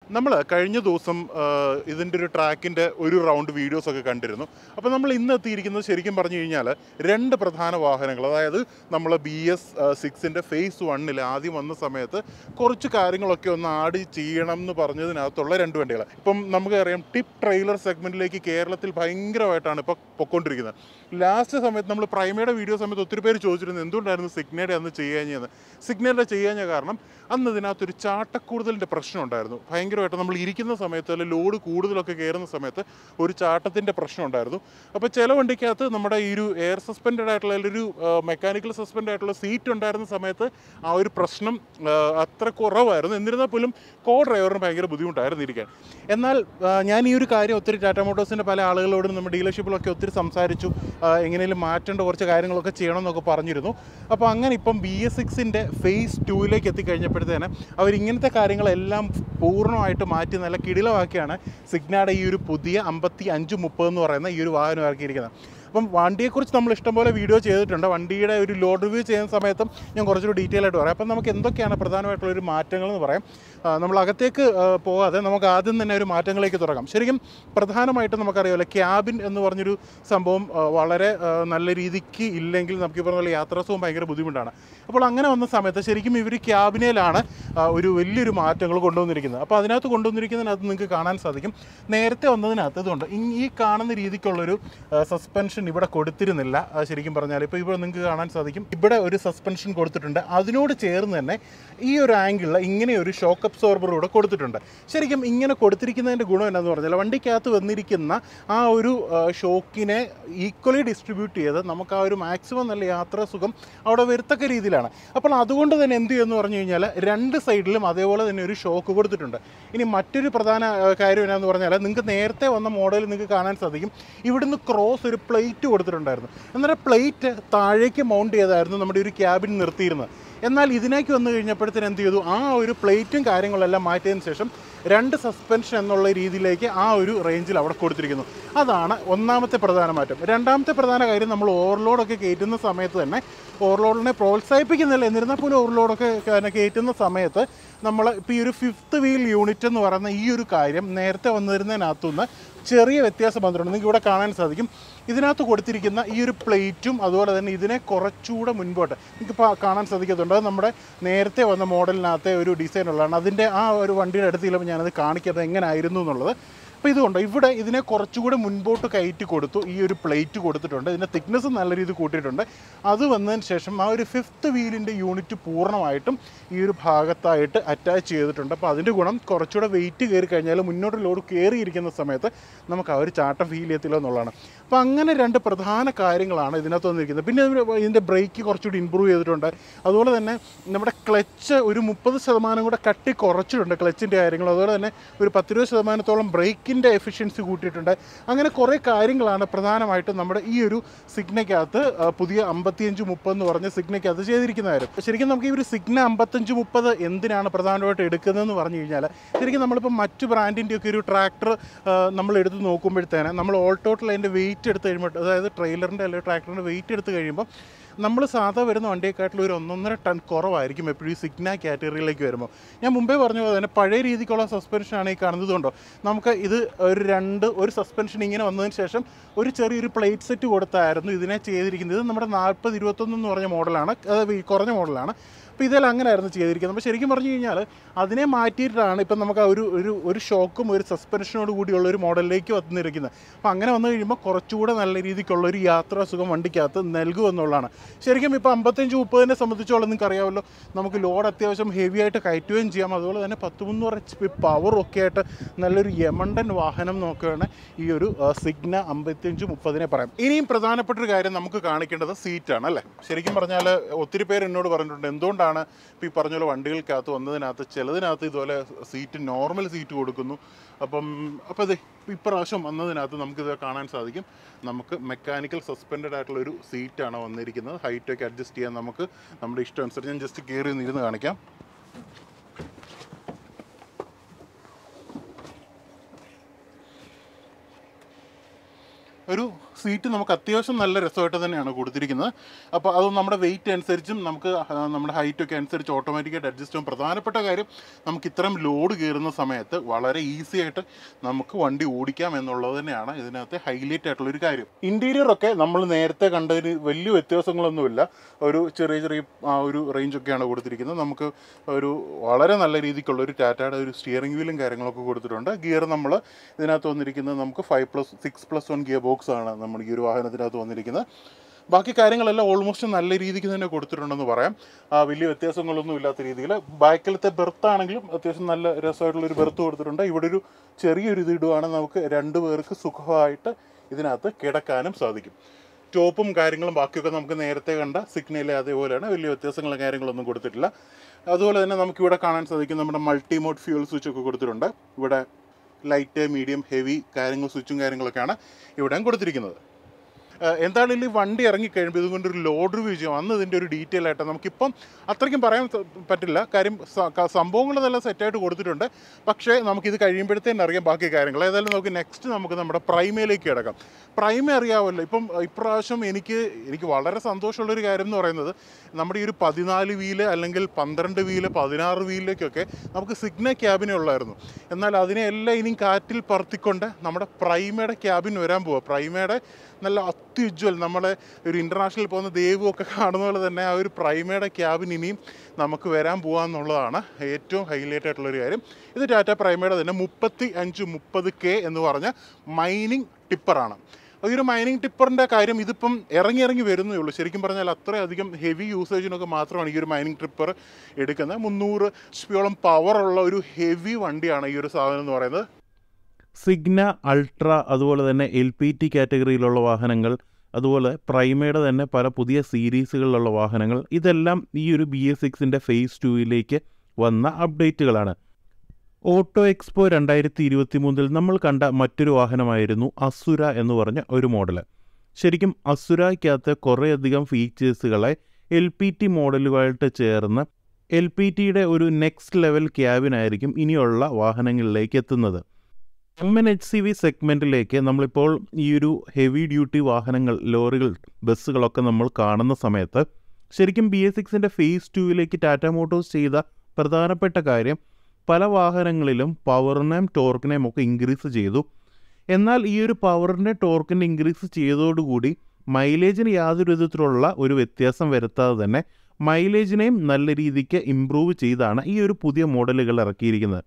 നമ്മൾ കഴിഞ്ഞ ദിവസം ആ, ഇതിൻ്റെ ഒരു ട്രാക്കിൻ്റെ ഒരു റൗണ്ട് വീഡിയോസ് ഒക്കെ കണ്ടിരുന്നു അപ്പോൾ നമ്മൾ ഇന്ന് എത്തിയിരിക്കുന്നത് ശരിക്കും പറഞ്ഞു കഴിഞ്ഞാൽ രണ്ട് പ്രധാന വാഹനങ്ങൾ അതായത് നമ്മൾ ബി എസ് സിക്സിൻ്റെ ഫേസ് വണ്ണിൽ ആദ്യം വന്ന സമയത്ത് കുറച്ച് കാര്യങ്ങളൊക്കെ ഒന്ന് ആഡ് ചെയ്യണം എന്ന് പറഞ്ഞതിനകത്തുള്ള രണ്ട് വണ്ടികൾ ഇപ്പം നമുക്കറിയാം ടിപ്പ് ട്രെയിലർ സെഗ്മെൻറ്റിലേക്ക് കേരളത്തിൽ ഭയങ്കരമായിട്ടാണ് ഇപ്പോൾ പൊയ്ക്കൊണ്ടിരിക്കുന്നത് ലാസ്റ്റ് സമയത്ത് നമ്മൾ പ്രൈമയുടെ വീഡിയോ സമയത്ത് ഒത്തിരി പേര് ചോദിച്ചിരുന്നു എന്തുകൊണ്ടായിരുന്നു സിഗ്നയുടെ അന്ന് ചെയ്യാഞ്ഞതെന്ന് സിഗ്നലിൻ്റെ ചെയ്യാഞ്ഞ കാരണം അന്ന് ഇതിനകത്തൊരു ചാട്ടക്കൂടുതലിൻ്റെ പ്രശ്നം ഉണ്ടായിരുന്നു ഭയങ്കരമായിട്ട് നമ്മൾ ഇരിക്കുന്ന സമയത്ത് അല്ലെങ്കിൽ ലോഡ് കൂടുതലൊക്കെ കയറുന്ന സമയത്ത് ഒരു ചാട്ടത്തിൻ്റെ പ്രശ്നം ഉണ്ടായിരുന്നു അപ്പോൾ ചില വണ്ടിക്കകത്ത് നമ്മുടെ ഈ ഒരു എയർ സസ്പെൻഡഡ് ആയിട്ടുള്ള അല്ലെങ്കിൽ ഒരു മെക്കാനിക്കൽ സസ്പെൻഡ് ആയിട്ടുള്ള സീറ്റ് ഉണ്ടായിരുന്ന സമയത്ത് ആ ഒരു പ്രശ്നം ആ, അത്ര കുറവായിരുന്നു എന്നിരുന്നാൽ പോലും കോ ഡ്രൈവറിന് ഭയങ്കര ബുദ്ധിമുട്ടായിരുന്നു ഇരിക്കാൻ എന്നാൽ ആ, ഞാൻ ഈ ഒരു കാര്യം ഒത്തിരി ടാറ്റ മോട്ടോഴ്സിൻ്റെ പല ആളുകളോടും നമ്മുടെ ഡീലർഷിപ്പിലൊക്കെ ഒത്തിരി സംസാരിച്ചു ആ, എങ്ങനെയും മാറ്റേണ്ട കുറച്ച് കാര്യങ്ങളൊക്കെ ചെയ്യണം എന്നൊക്കെ പറഞ്ഞിരുന്നു അപ്പോൾ അങ്ങനെ ഇപ്പം ബി എസ് സിക്സിൻ്റെ ഫേസ് ടൂവിലേക്ക് എത്തിക്കഴിഞ്ഞപ്പോഴത്തേന് അവർ ഇങ്ങനത്തെ കാര്യങ്ങളെല്ലാം പൂർണ്ണമായിട്ട് മാറ്റി നല്ല കിടിലമാക്കിയാണ് സിഗ്നയുടെ ഈ ഒരു പുതിയ അമ്പത്തി അഞ്ച് മുപ്പത് എന്ന് പറയുന്ന ഈ ഒരു വാഹനം ഇറക്കിയിരിക്കുന്നത് അപ്പം വണ്ടിയെക്കുറിച്ച് നമ്മൾ ഇഷ്ടംപോലെ വീഡിയോ ചെയ്തിട്ടുണ്ട് വണ്ടിയുടെ ഒരു ലോഡ് റിവ്യൂ ചെയ്യുന്ന സമയത്തും ഞാൻ കുറച്ചുകൂടി ഡീറ്റെയിൽ ആയിട്ട് പറയാം അപ്പം നമുക്ക് എന്തൊക്കെയാണ് പ്രധാനമായിട്ടുള്ള ഒരു മാറ്റങ്ങൾ എന്ന് പറയാം ആ, നമ്മൾ അകത്തേക്ക് ആ, പോകാതെ നമുക്ക് ആദ്യം തന്നെ ഒരു മാറ്റങ്ങളിലേക്ക് തുടങ്ങാം ശരിക്കും പ്രധാനമായിട്ടും നമുക്കറിയാമല്ലോ ക്യാബിൻ എന്ന് പറഞ്ഞൊരു സംഭവം ആ, വളരെ ആ, നല്ല രീതിക്ക് ഇല്ലെങ്കിൽ നമുക്ക് ഈ പറഞ്ഞ പോലെ യാത്രാസുഖം ഭയങ്കര ബുദ്ധിമുട്ടാണ് അപ്പോൾ അങ്ങനെ വന്ന സമയത്ത് ശരിക്കും ഇവർ ക്യാബിനയിലാണ് ആ, ഒരു വലിയൊരു മാറ്റങ്ങൾ കൊണ്ടുവന്നിരിക്കുന്നത് അപ്പോൾ അതിനകത്ത് കൊണ്ടുവന്നിരിക്കുന്നതിനകത്ത് നിങ്ങൾക്ക് കാണാൻ സാധിക്കും നേരത്തെ വന്നതിനകത്ത് ഇതുകൊണ്ട് ഈ- ഈ കാണുന്ന രീതിക്കുള്ളൊരു സസ്പെൻഷൻ ഇവിടെ കൊടുത്തിരുന്നില്ല ആ, ശരിക്കും പറഞ്ഞാൽ ഇപ്പോൾ ഇവിടെ നിങ്ങൾക്ക് കാണാൻ സാധിക്കും ഇവിടെ ഒരു സസ്പെൻഷൻ കൊടുത്തിട്ടുണ്ട് അതിനോട് ചേർന്ന് തന്നെ ഈ ഒരു ആംഗിളിൽ ഇങ്ങനെ ഒരു ഷോക്ക് അബ്സോർബർ കൂടെ കൊടുത്തിട്ടുണ്ട് ശരിക്കും ഇങ്ങനെ കൊടുത്തിരിക്കുന്നതിൻ്റെ ഗുണം എന്താണെന്ന് പറഞ്ഞാൽ വണ്ടിക്കകത്ത് വന്നിരിക്കുന്ന ആ ഒരു ആ, ഷോക്കിനെ ഈക്വലി ഡിസ്ട്രിബ്യൂട്ട് ചെയ്ത് നമുക്ക് ആ ഒരു മാക്സിമം നല്ല യാത്രാ സുഖം അവിടെ വരുത്തക്ക രീതിയിലാണ് അപ്പോൾ അതുകൊണ്ട് തന്നെ എന്ത് ചെയ്യുമെന്ന് പറഞ്ഞു കഴിഞ്ഞാൽ രണ്ട് സൈഡിലും അതേപോലെ തന്നെ ഒരു ഷോക്ക് കൊടുത്തിട്ടുണ്ട് ഇനി മറ്റൊരു പ്രധാന ആ, കാര്യം എന്നാന്ന് പറഞ്ഞാൽ നിങ്ങൾക്ക് നേരത്തെ വന്ന മോഡൽ നിങ്ങൾക്ക് കാണാൻ സാധിക്കും ഇവിടുന്ന് ക്രോസ് ഒരു പ്ലേറ്റ് കൊടുത്തിട്ടുണ്ടായിരുന്നു എന്നാൽ പ്ലേറ്റ് താഴേക്ക് മൗണ്ട് ചെയ്തായിരുന്നു നമ്മുടെ ഒരു ക്യാബിൻ നിർത്തിയിരുന്നത് എന്നാൽ ഇതിലേക്ക് വന്നു കഴിഞ്ഞപ്പോഴത്തേന് എന്ത് ചെയ്തു ആ ഒരു പ്ലേറ്റും കാര്യങ്ങളെല്ലാം മാറ്റിയതിന് ശേഷം രണ്ട് സസ്പെൻഷൻ എന്നുള്ള രീതിയിലേക്ക് ആ ഒരു റേഞ്ചിൽ അവിടെ കൊടുത്തിരിക്കുന്നു അതാണ് ഒന്നാമത്തെ പ്രധാന മാറ്റം രണ്ടാമത്തെ പ്രധാന കാര്യം നമ്മൾ ഓവർലോഡൊക്കെ കയറ്റുന്ന സമയത്ത് തന്നെ ഓവർലോഡിനെ പ്രോത്സാഹിപ്പിക്കുന്നില്ല എന്നിരുന്നാൽ പോലും ഓവർലോഡൊക്കെ കയറ്റുന്ന സമയത്ത് നമ്മൾ ഇപ്പോൾ ഈ ഒരു ഫിഫ്ത്ത് വീൽ യൂണിറ്റ് എന്ന് പറയുന്ന ഈ ഒരു കാര്യം നേരത്തെ വന്നിരുന്നതിനകത്തുനിന്ന് ചെറിയ വ്യത്യാസം വന്നിട്ടുണ്ട് നിങ്ങൾക്ക് ഇവിടെ കാണാൻ സാധിക്കും ഇതിനകത്ത് കൊടുത്തിരിക്കുന്ന ഈ ഒരു പ്ലേറ്റും അതുപോലെ തന്നെ ഇതിനെ കുറച്ചുകൂടെ മുൻപോട്ട് നിങ്ങൾക്ക് ഇപ്പോൾ കാണാൻ സാധിക്കുന്നുണ്ട് അത് നമ്മുടെ നേരത്തെ വന്ന മോഡലിനകത്തെ ഒരു ഡിസൈൻ ഉള്ളതാണ് അതിൻ്റെ ആ ഒരു വണ്ടിയുടെ അടുത്ത് ചെല്ലുമ്പോൾ ഞാനത് കാണിക്കാതെ എങ്ങനെയായിരുന്നു എന്നുള്ളത് അപ്പോൾ ഇതുകൊണ്ട് ഇവിടെ ഇതിനെ കുറച്ചുകൂടെ മുൻപോട്ട് കയറ്റി കൊടുത്തു ഈ ഒരു പ്ലേറ്റ് കൊടുത്തിട്ടുണ്ട് ഇതിൻ്റെ തിക്നെസ് നല്ല രീതിയിൽ കൂട്ടിയിട്ടുണ്ട് അത് വന്നതിന് ശേഷം ആ ഒരു ഫിഫ്ത്ത് വീലിൻ്റെ യൂണിറ്റ് പൂർണ്ണമായിട്ടും ഈ ഒരു ഭാഗത്തായിട്ട് അറ്റാച്ച് ചെയ്തിട്ടുണ്ട് അപ്പോൾ അതിൻ്റെ ഗുണം കുറച്ചുകൂടെ വെയിറ്റ് കയറി കഴിഞ്ഞാൽ മുന്നോട്ട് ലോഡ് കയറിയിരിക്കുന്ന സമയത്ത് നമുക്ക് ആ ഒരു ചാട്ടം ഫീൽ ചെയ്യത്തില്ല എന്നുള്ളതാണ് അപ്പോൾ അങ്ങനെ രണ്ട് പ്രധാന കാര്യങ്ങളാണ് ഇതിനകത്ത് വന്നിരിക്കുന്നത് പിന്നെ ഇതിന് ഇതിൻ്റെ ബ്രേക്ക് കുറച്ചുകൂടി ഇമ്പ്രൂവ് ചെയ്തിട്ടുണ്ട് അതുപോലെ തന്നെ നമ്മുടെ ക്ലച്ച് ഒരു മുപ്പത് ശതമാനം കൂടെ കട്ടി കുറച്ചിട്ടുണ്ട് ക്ലച്ചിൻ്റെ കാര്യങ്ങൾ അതുപോലെ തന്നെ ഒരു പത്തിരുപത് ശതമാനത്തോളം ബ്രേക്കിൻ്റെ എഫിഷ്യൻസി കൂട്ടിയിട്ടുണ്ട് അങ്ങനെ കുറേ കാര്യങ്ങളാണ് പ്രധാനമായിട്ടും നമ്മുടെ ഈ ഒരു സിഗ്നയ്ക്കകത്ത് ആ, പുതിയ അമ്പത്തിയഞ്ച് മുപ്പത് എന്ന് പറഞ്ഞ സിഗ്നയ്ക്കകത്ത് ചെയ്തിരിക്കുന്ന കാര്യം ശരിക്കും നമുക്ക് ഈ ഒരു സിഗ്ന അമ്പത്തഞ്ച് മുപ്പത് എന്തിനാണ് പ്രധാനമായിട്ട് എടുക്കുന്നതെന്ന് പറഞ്ഞു കഴിഞ്ഞാൽ ശരിക്കും നമ്മളിപ്പോൾ മറ്റു ബ്രാൻഡിൻ്റെ ഒക്കെ ഒരു ട്രാക്ടർ നമ്മൾ എടുത്ത് നോക്കുമ്പോഴത്തേന് നമ്മൾ ഓൾ ടോട്ടൽ അതിൻ്റെ വെയിറ്റ് എടുത്ത് കഴിയുമ്പോൾ അതായത് ട്രെയിലറിൻ്റെ അല്ലെങ്കിൽ ട്രാക്ടറിൻ്റെ വെയിറ്റ് എടുത്ത് കഴിയുമ്പോൾ നമ്മൾ സാധാ വരുന്ന വണ്ടിയെക്കാട്ടിലും ഒരു ഒന്നൊന്നര ടൺ കുറവായിരിക്കും എപ്പോഴും ഈ സിഗ്ന കാറ്റഗറിയിലേക്ക് വരുമ്പോൾ ഞാൻ മുമ്പേ പറഞ്ഞ പോലെ തന്നെ പഴയ രീതിക്കുള്ള സസ്പെൻഷനാണ് ഈ കാണുന്നത് കൊണ്ടോ നമുക്ക് ഇത് ഒരു രണ്ട് ഒരു സസ്പെൻഷൻ ഇങ്ങനെ വന്നതിന് ശേഷം ഒരു ചെറിയൊരു പ്ലേറ്റ് സെറ്റ് കൊടുത്തായിരുന്നു ഇതിനെ ചെയ്തിരിക്കുന്നത് ഇത് നമ്മുടെ നാൽപ്പത് ഇരുപത്തൊന്ന് എന്ന് പറഞ്ഞ മോഡലാണ് അത് ഈ കുറഞ്ഞ മോഡലാണ് അപ്പോൾ ഇതെല്ലാം അങ്ങനെയായിരുന്നു ചെയ്തിരിക്കുന്നത് അപ്പോൾ ശരിക്കും പറഞ്ഞു കഴിഞ്ഞാൽ അതിനെ മാറ്റിയിട്ടാണ് ഇപ്പം നമുക്ക് ആ ഒരു ഒരു ഒരു ഷോക്കും ഒരു സസ്പെൻഷനോട് കൂടിയുള്ള ഒരു മോഡലിലേക്ക് വന്നിരിക്കുന്നത് അപ്പോൾ അങ്ങനെ വന്നു കഴിയുമ്പോൾ കുറച്ചുകൂടെ നല്ല രീതിക്കുള്ള ഒരു യാത്രാ സുഖം വണ്ടിക്കകത്ത് നൽകുമെന്നുള്ളതാണ് ശരിക്കും ഇപ്പോൾ അമ്പത്തഞ്ച് മുപ്പതിനെ സംബന്ധിച്ചോളം നിങ്ങൾക്ക് അറിയാമല്ലോ നമുക്ക് ലോഡ് അത്യാവശ്യം ഹെവി ആയിട്ട് കയറ്റുകയും ചെയ്യാം അതുപോലെ തന്നെ പത്ത് മുന്നൂറ് എച്ച് പി പവറും ഒക്കെ ആയിട്ട് നല്ലൊരു യമണ്ടൻ വാഹനം നോക്കുകയാണ് ഈ ഒരു ആ, സിഗ്ന അമ്പത്തിയഞ്ച് മുപ്പതിനെ പറയാം ഇനിയും പ്രധാനപ്പെട്ട ഒരു കാര്യം നമുക്ക് കാണിക്കേണ്ടത് സീറ്റാണ് അല്ലേ ശരിക്കും പറഞ്ഞാൽ ഒത്തിരി പേര് എന്നോട് പറഞ്ഞിട്ടുണ്ട് എന്തുകൊണ്ടാണ് ഇപ്പോൾ ഈ പറഞ്ഞ പോലെ വണ്ടികൾക്കകത്ത് വന്നതിനകത്ത് ചിലതിനകത്ത് ഇതുപോലെ സീറ്റ് നോർമൽ സീറ്റ് കൊടുക്കുന്നു അപ്പം അപ്പോൾ അതെ ഇപ്രാവശ്യം വന്നതിനകത്ത് നമുക്കിത് കാണാൻ സാധിക്കും നമുക്ക് മെക്കാനിക്കൽ സസ്പെൻഡഡ് ആയിട്ടുള്ള ഒരു സീറ്റാണ് വന്നിരിക്കുന്നത് ഹൈറ്റൊക്കെ അഡ്ജസ്റ്റ് ചെയ്യാൻ നമുക്ക് നമ്മുടെ ഇഷ്ടം അനുസരിച്ച് ഞാൻ ജസ്റ്റ് കയറി ഒന്ന് ഇരുന്ന് കാണിക്കാം ഒരു സീറ്റ് നമുക്ക് അത്യാവശ്യം നല്ല രസമായിട്ട് തന്നെയാണ് കൊടുത്തിരിക്കുന്നത് അപ്പോൾ അത് നമ്മുടെ വെയിറ്റ് അനുസരിച്ചും നമുക്ക് ആ, നമ്മുടെ ഹൈറ്റ് ഒക്കെ അനുസരിച്ച് ഓട്ടോമാറ്റിക്കായിട്ട് അഡ്ജസ്റ്റ് ചെയ്യും പ്രധാനപ്പെട്ട കാര്യം നമുക്ക് ഇത്തരം ലോഡ് കയറുന്ന സമയത്ത് വളരെ ഈസി ആയിട്ട് നമുക്ക് വണ്ടി ഓടിക്കാം എന്നുള്ളത് തന്നെയാണ് ഇതിനകത്തെ ഹൈലൈറ്റ് ആയിട്ടുള്ള ഒരു കാര്യം ഇൻറ്റീരിയർ ഒക്കെ നമ്മൾ നേരത്തെ കണ്ടതിന് വലിയ വ്യത്യാസങ്ങളൊന്നുമില്ല ഒരു ചെറിയ ചെറിയ ആ ഒരു റേഞ്ച് ഒക്കെയാണ് കൊടുത്തിരിക്കുന്നത് നമുക്ക് ഒരു വളരെ നല്ല രീതിക്കുള്ള ഒരു ടാറ്റയുടെ ഒരു സ്റ്റിയറിംഗ് വീലും കാര്യങ്ങളൊക്കെ കൊടുത്തിട്ടുണ്ട് ഗിയർ നമ്മൾ ഇതിനകത്ത് വന്നിരിക്കുന്നത് നമുക്ക് five plus six plus one gear box ആണ് നമ്മൾ ഈ ഒരു വാഹനത്തിനകത്ത് വന്നിരിക്കുന്നത് ബാക്കി കാര്യങ്ങളെല്ലാം ഓൾമോസ്റ്റ് നല്ല രീതിക്ക് തന്നെ കൊടുത്തിട്ടുണ്ടെന്ന് പറയാം ആ, വലിയ വ്യത്യാസങ്ങളൊന്നും ഇല്ലാത്ത രീതിയിൽ ബാക്കിലത്തെ ബെർത്ത് ആണെങ്കിലും അത്യാവശ്യം നല്ല രസമായിട്ടുള്ളൊരു ബെർത്ത് കൊടുത്തിട്ടുണ്ട് ഇവിടെ ഒരു ചെറിയൊരു ഇത് ഇടുവാണെങ്കിൽ നമുക്ക് രണ്ട് പേർക്ക് സുഖമായിട്ട് ഇതിനകത്ത് കിടക്കാനും സാധിക്കും ടോപ്പും കാര്യങ്ങളും ബാക്കിയൊക്കെ നമുക്ക് നേരത്തെ കണ്ട സിഗ്നൽ അതേപോലെയാണ് വലിയ വ്യത്യാസങ്ങളും കാര്യങ്ങളൊന്നും കൊടുത്തിട്ടില്ല അതുപോലെ തന്നെ നമുക്കിവിടെ കാണാൻ സാധിക്കും നമ്മുടെ മൾട്ടി മോഡ് ഫ്യൂൽ സ്വിച്ച് ഒക്കെ കൊടുത്തിട്ടുണ്ട് ഇവിടെ ലൈറ്റ് മീഡിയം ഹെവി കാര്യങ്ങൾ സ്വിച്ചും കാര്യങ്ങളൊക്കെയാണ് ഇവിടെയും കൊടുത്തിരിക്കുന്നത് ഏഹ് എന്താണെങ്കിലും ഈ വണ്ടി ഇറങ്ങിക്കഴിയുമ്പോൾ ഇതുകൊണ്ട് ഒരു ലോഡ് റിവ്യൂ ചെയ്യാം അന്ന് ഇതിൻ്റെ ഒരു ഡീറ്റെയിൽ ആയിട്ട് നമുക്കിപ്പം അത്രയ്ക്കും പറയാൻ സ- പറ്റില്ല കാര്യം സ- ക- സംഭവങ്ങളെല്ലാം സെറ്റായിട്ട് കൊടുത്തിട്ടുണ്ട് പക്ഷേ നമുക്കിത് കഴിയുമ്പോഴത്തേനും അറിയാം ബാക്കി കാര്യങ്ങൾ ഏതായാലും നമുക്ക് നെക്സ്റ്റ് നമുക്ക് നമ്മുടെ പ്രൈമയിലേക്ക് കിടക്കാം പ്രൈമ അറിയാമല്ലോ ഇപ്പം ഇപ്രാവശ്യം എനിക്ക് എനിക്ക് വളരെ സന്തോഷമുള്ളൊരു കാര്യം എന്ന് പറയുന്നത് നമ്മുടെ ഈ ഒരു പതിനാല് വീല് അല്ലെങ്കിൽ പന്ത്രണ്ട് വീല് പതിനാറ് വീലിലേക്കൊക്കെ നമുക്ക് സിഗ്ന ക്യാബിനെ ഉള്ളായിരുന്നു എന്നാൽ അതിനെല്ലാം ഇനിയും കാറ്റിൽ പറത്തിക്കൊണ്ട് നമ്മുടെ പ്രൈമയുടെ ക്യാബിൻ വരാൻ പോവുക പ്രൈമയുടെ നല്ല അത്യുജ്വൽ നമ്മളെ ഒരു ഇൻ്റർനാഷണൽ പോകുന്ന ദേവും ഒക്കെ കാണുന്ന പോലെ തന്നെ ആ ഒരു പ്രൈമയുടെ ക്യാബിൻ ഇനിയും നമുക്ക് വരാൻ പോകാമെന്നുള്ളതാണ് ഏറ്റവും ഹൈലൈറ്റ് ആയിട്ടുള്ളൊരു കാര്യം ഇത് ടാറ്റ പ്രൈമയുടെ തന്നെ മുപ്പത്തി അഞ്ച് മുപ്പത് കെ എന്ന് പറഞ്ഞ മൈനിങ് ടിപ്പറാണ് ഈ ഒരു മൈനിങ് ടിപ്പറിൻ്റെ കാര്യം ഇതിപ്പം ഇറങ്ങി ഇറങ്ങി വരുന്നേ ഉള്ളൂ ശരിക്കും പറഞ്ഞാൽ അത്രയധികം ഹെവി യൂസേജിനൊക്കെ മാത്രമാണ് ഈ ഒരു മൈനിങ് ടിപ്പർ എടുക്കുന്നത് മുന്നൂറ് സ്പിയോളം പവറുള്ള ഒരു ഹെവി വണ്ടിയാണ് ഈ ഒരു സാധനം എന്ന് പറയുന്നത് സിഗ്ന അൾട്ര അതുപോലെ തന്നെ എൽ പി ടി കാറ്റഗറിയിലുള്ള വാഹനങ്ങൾ അതുപോലെ പ്രൈമയുടെ തന്നെ പല പുതിയ സീരീസുകളിലുള്ള വാഹനങ്ങൾ ഇതെല്ലാം ഈ ഒരു ബി എസ് സിക്സിൻ്റെ ഫേസ് ടൂയിലേക്ക് വന്ന അപ്ഡേറ്റുകളാണ് ഓട്ടോ എക്സ്പോ രണ്ടായിരത്തി ഇരുപത്തി മൂന്നിൽ നമ്മൾ കണ്ട മറ്റൊരു വാഹനമായിരുന്നു അസുര എന്ന് പറഞ്ഞ ഒരു മോഡൽ ശരിക്കും അസുരയ്ക്കകത്ത് കുറേയധികം ഫീച്ചേഴ്സുകളെ എൽ പി ടി മോഡലുമായിട്ട് ചേർന്ന് എൽ പി ടിയുടെ ഒരു നെക്സ്റ്റ് ലെവൽ ക്യാബിനായിരിക്കും ഇനിയുള്ള വാഹനങ്ങളിലേക്ക് എത്തുന്നത് M N H C V സെഗ്മെൻറ്റിലേക്ക് നമ്മളിപ്പോൾ ഈ ഒരു ഹെവി ഡ്യൂട്ടി വാഹനങ്ങൾ ലോറികൾ ബസ്സുകളൊക്കെ നമ്മൾ കാണുന്ന സമയത്ത് ശരിക്കും ബി എസ് സിക്സിൻ്റെ ഫേസ് ടൂവിലേക്ക് ടാറ്റ മോട്ടോഴ്സ് ചെയ്ത പ്രധാനപ്പെട്ട കാര്യം പല വാഹനങ്ങളിലും പവറിനെയും ടോർക്കിനെയും ഒക്കെ ഇൻക്രീസ് ചെയ്തു എന്നാൽ ഈ ഒരു പവറിൻ്റെ ടോർക്കിൻ്റെ ഇൻക്രീസ് ചെയ്തതോടുകൂടി മൈലേജിന് യാതൊരു വിധത്തിലുള്ള ഒരു വ്യത്യാസം വരുത്താതെ തന്നെ മൈലേജിനെയും നല്ല രീതിക്ക് ഇമ്പ്രൂവ് ചെയ്താണ് ഈ ഒരു പുതിയ മോഡലുകൾ ഇറക്കിയിരിക്കുന്നത്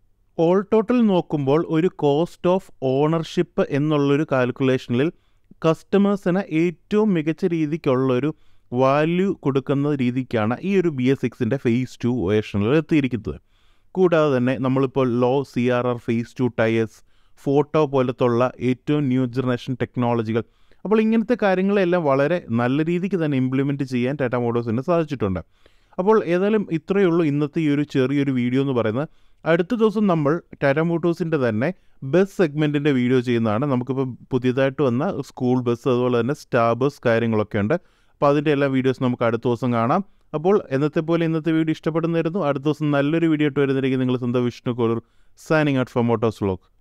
ഓൾ ടോട്ടൽ നോക്കുമ്പോൾ ഒരു കോസ്റ്റ് ഓഫ് ഓണർഷിപ്പ് എന്നുള്ളൊരു കാൽക്കുലേഷനിൽ കസ്റ്റമേഴ്സിന് ഏറ്റവും മികച്ച രീതിക്കുള്ളൊരു വാല്യൂ കൊടുക്കുന്ന രീതിക്കാണ് ഈ ഒരു ബി എസ് സിക്സിൻ്റെ ഫേസ് ടു വേർഷനിൽ എത്തിയിരിക്കുന്നത് കൂടാതെ തന്നെ നമ്മളിപ്പോൾ low C R R phase two tyres photo പോലത്തുള്ള ഏറ്റവും ന്യൂ ജനറേഷൻ ടെക്നോളജികൾ അപ്പോൾ ഇങ്ങനത്തെ കാര്യങ്ങളെല്ലാം വളരെ നല്ല രീതിക്ക് തന്നെ ഇംപ്ലിമെൻറ്റ് ചെയ്യാൻ ടാറ്റ മോട്ടോഴ്സിന് സാധിച്ചിട്ടുണ്ട് അപ്പോൾ ഏതായാലും ഇത്രയേ ഉള്ളൂ ഇന്നത്തെ ഈ ഒരു ചെറിയൊരു വീഡിയോ എന്ന് പറയുന്നത് അടുത്ത ദിവസം നമ്മൾ ടാറ്റ മോട്ടോഴ്സിൻ്റെ തന്നെ ബസ് സെഗ്മെൻറ്റിൻ്റെ വീഡിയോ ചെയ്യുന്നതാണ് നമുക്കിപ്പോൾ പുതിയതായിട്ട് വന്ന സ്കൂൾ ബസ് അതുപോലെ തന്നെ സ്റ്റാർ ബസ് കാര്യങ്ങളൊക്കെ ഉണ്ട് അപ്പോൾ അതിൻ്റെ എല്ലാ വീഡിയോസ് നമുക്ക് അടുത്ത ദിവസം കാണാം അപ്പോൾ എന്നത്തെ പോലെ ഇന്നത്തെ വീഡിയോ ഇഷ്ടപ്പെടുന്നതായിരുന്നു അടുത്ത ദിവസം നല്ലൊരു വീഡിയോ ആയിട്ട് വരുന്നതായിരിക്കും നിങ്ങൾ സ്വന്തം Vishnu Kolur signing out for Motos vlog